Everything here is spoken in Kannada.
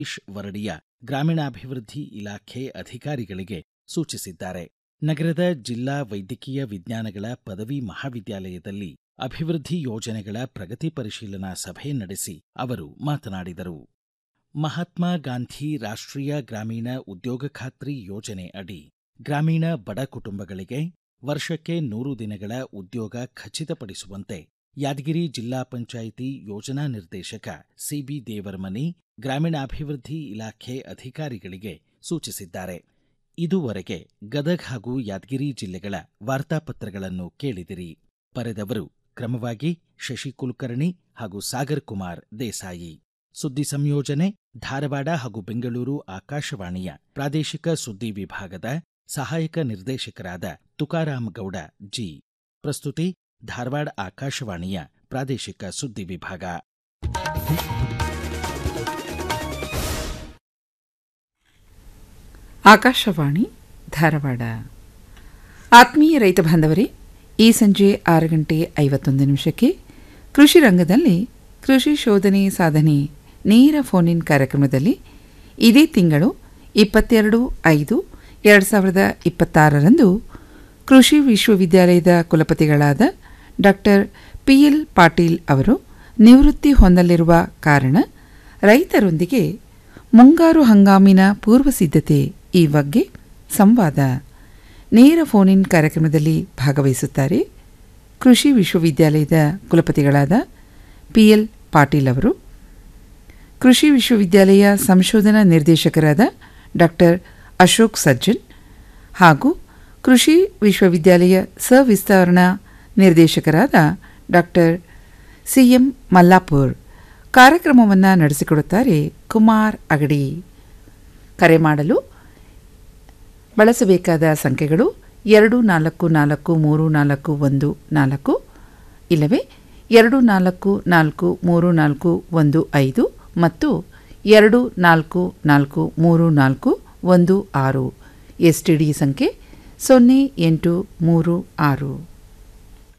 ಈಶ್ ವರಡಿಯ ಗ್ರಾಮೀಣಾಭಿವೃದ್ಧಿ ಇಲಾಖೆ ಅಧಿಕಾರಿಗಳಿಗೆ ಸೂಚಿಸಿದ್ದಾರೆ ನಗರದ ಜಿಲ್ಲಾ ವೈದ್ಯಕೀಯ ವಿಜ್ಞಾನಗಳ ಪದವಿ ಮಹಾವಿದ್ಯಾಲಯದಲ್ಲಿ ಅಭಿವೃದ್ಧಿ ಯೋಜನೆಗಳ ಪ್ರಗತಿ ಪರಿಶೀಲನಾ ಸಭೆ ನಡೆಸಿ ಅವರು ಮಾತನಾಡಿದರು ಮಹಾತ್ಮ ಗಾಂಧಿ ರಾಷ್ಟ್ರೀಯ ಗ್ರಾಮೀಣ ಉದ್ಯೋಗ ಖಾತ್ರಿ ಯೋಜನೆ ಅಡಿ ಗ್ರಾಮೀಣ ಬಡ ಕುಟುಂಬಗಳಿಗೆ ವರ್ಷಕ್ಕೆ ನೂರು ದಿನಗಳ ಉದ್ಯೋಗ ಖಚಿತಪಡಿಸುವಂತೆ ಯಾದಗಿರಿ ಜಿಲ್ಲಾ ಪಂಚಾಯಿತಿ ಯೋಜನಾ ನಿರ್ದೇಶಕ ಸಿಬಿ ದೇವರಮನಿ ಗ್ರಾಮೀಣಾಭಿವೃದ್ಧಿ ಇಲಾಖೆ ಅಧಿಕಾರಿಗಳಿಗೆ ಸೂಚಿಸಿದ್ದಾರೆ ಇದುವರೆಗೆ ಗದಗ್ ಹಾಗೂ ಯಾದಗಿರಿ ಜಿಲ್ಲೆಗಳ ವಾರ್ತಾಪತ್ರಗಳನ್ನು ಕೇಳಿದಿರಿ ಬರೆದವರು ಕ್ರಮವಾಗಿ ಶಶಿ ಕುಲಕರ್ಣಿ ಹಾಗೂ ಸಾಗರ್ ಕುಮಾರ್ ದೇಸಾಯಿ ಸುದ್ದಿ ಸಂಯೋಜನೆ ಧಾರವಾಡ ಹಾಗೂ ಬೆಂಗಳೂರು ಆಕಾಶವಾಣಿಯ ಪ್ರಾದೇಶಿಕ ಸುದ್ದಿ ವಿಭಾಗದ ಸಹಾಯಕ ನಿರ್ದೇಶಕರಾದ ತುಕಾರಾಮ್ ಗೌಡ ಜಿ ಪ್ರಸ್ತುತಿ ಧಾರವಾಡ ಆಕಾಶವಾಣಿಯ ಪ್ರಾದೇಶಿಕ ಸುದ್ದಿ ವಿಭಾಗ ಆಕಾಶವಾಣಿ ಧಾರವಾಡ ಆತ್ಮೀಯ ರೈತ ಬಾಂಧವರೇ ಈ ಸಂಜೆ ಆರು ಗಂಟೆ ಐವತ್ತೊಂದು ನಿಮಿಷಕ್ಕೆ ಕೃಷಿ ರಂಗದಲ್ಲಿ ಕೃಷಿ ಶೋಧನೆ ಸಾಧನೆ ನೇರ ಫೋನ್ ಇನ್ ಕಾರ್ಯಕ್ರಮದಲ್ಲಿ ಇದೇ ತಿಂಗಳು ಇಪ್ಪತ್ತೆರಡು ಐದು ಎರಡು ಸಾವಿರದ ಇಪ್ಪತ್ತಾರರಂದು ಕೃಷಿ ವಿಶ್ವವಿದ್ಯಾಲಯದ ಕುಲಪತಿಗಳಾದ ಡಾಕ್ಟರ್ ಪಿ ಎಲ್ ಪಾಟೀಲ್ ಅವರು ನಿವೃತ್ತಿ ಹೊಂದಲಿರುವ ಕಾರಣ ರೈತರೊಂದಿಗೆ ಮುಂಗಾರು ಹಂಗಾಮಿನ ಪೂರ್ವ ಸಿದ್ಧತೆ ಈ ಬಗ್ಗೆ ಸಂವಾದ ನೇರ ಫೋನ್ ಇನ್ ಕಾರ್ಯಕ್ರಮದಲ್ಲಿ ಭಾಗವಹಿಸುತ್ತಾರೆ ಕೃಷಿ ವಿಶ್ವವಿದ್ಯಾಲಯದ ಕುಲಪತಿಗಳಾದ ಪಿ ಎಲ್ ಪಾಟೀಲ್ ಅವರು ಕೃಷಿ ವಿಶ್ವವಿದ್ಯಾಲಯ ಸಂಶೋಧನಾ ನಿರ್ದೇಶಕರಾದ ಡಾಕ್ಟರ್ ಅಶೋಕ್ ಸಜ್ಜನ್ ಹಾಗೂ ಕೃಷಿ ವಿಶ್ವವಿದ್ಯಾಲಯ ಸವಿಸ್ತರಣಾ ನಿರ್ದೇಶಕರಾದ ಡಾಕ್ಟರ್ ಸಿ ಎಂ ಮಲ್ಲಾಪುರ್ ಕಾರ್ಯಕ್ರಮವನ್ನು ನಡೆಸಿಕೊಡುತ್ತಾರೆ ಕುಮಾರ್ ಅಗಡಿ ಕರೆ ಮಾಡಲು ಬಳಸಬೇಕಾದ ಸಂಖ್ಯೆಗಳು ಎರಡು ನಾಲ್ಕು ನಾಲ್ಕು ಮೂರು ನಾಲ್ಕು ಒಂದು ನಾಲ್ಕು ಇಲ್ಲವೇ ಎರಡು ನಾಲ್ಕು ನಾಲ್ಕು ಮೂರು ನಾಲ್ಕು ಒಂದು ಐದು ಮತ್ತು ಎರಡು ನಾಲ್ಕು ನಾಲ್ಕು ಮೂರು ನಾಲ್ಕು ಒಂದು ಆರು ಎಸ್ ಟಿ ಡಿ ಸಂಖ್ಯೆ ಸೊನ್ನೆ ಎಂಟು ಮೂರು ಆರು